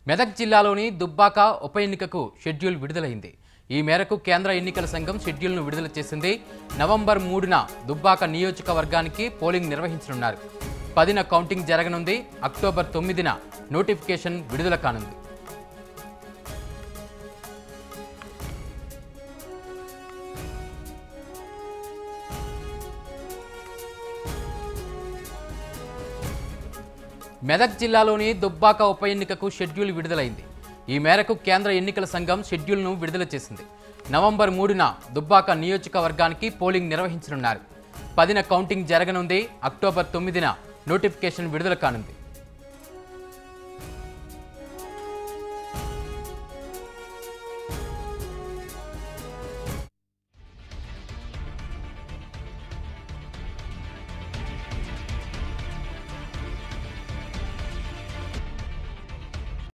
మెదక్ జిల్లాలోని దుబ్బాక ఉప ఎన్నికకు షెడ్యూల్ విడుదలైంది ఈ మేరకు కేంద్ర ఎన్నికల సంఘం షెడ్యూల్ను విడుదల చేసింది నవంబర్ మూడున దుబ్బాక నియోజకవర్గానికి పోలింగ్ నిర్వహించనున్నారు పదిన కౌంటింగ్ జరగనుంది అక్టోబర్ తొమ్మిదిన నోటిఫికేషన్ విడుదల కానుంది మెదక్ జిల్లాలోని దుబ్బాక ఉప ఎన్నికకు షెడ్యూల్ విడుదలైంది ఈ మేరకు కేంద్ర ఎన్నికల సంఘం షెడ్యూల్ను విడుదల చేసింది నవంబర్ మూడున దుబ్బాక నియోజకవర్గానికి పోలింగ్ నిర్వహించనున్నారు పదిన కౌంటింగ్ జరగనుంది అక్టోబర్ తొమ్మిదిన నోటిఫికేషన్ విడుదల కానుంది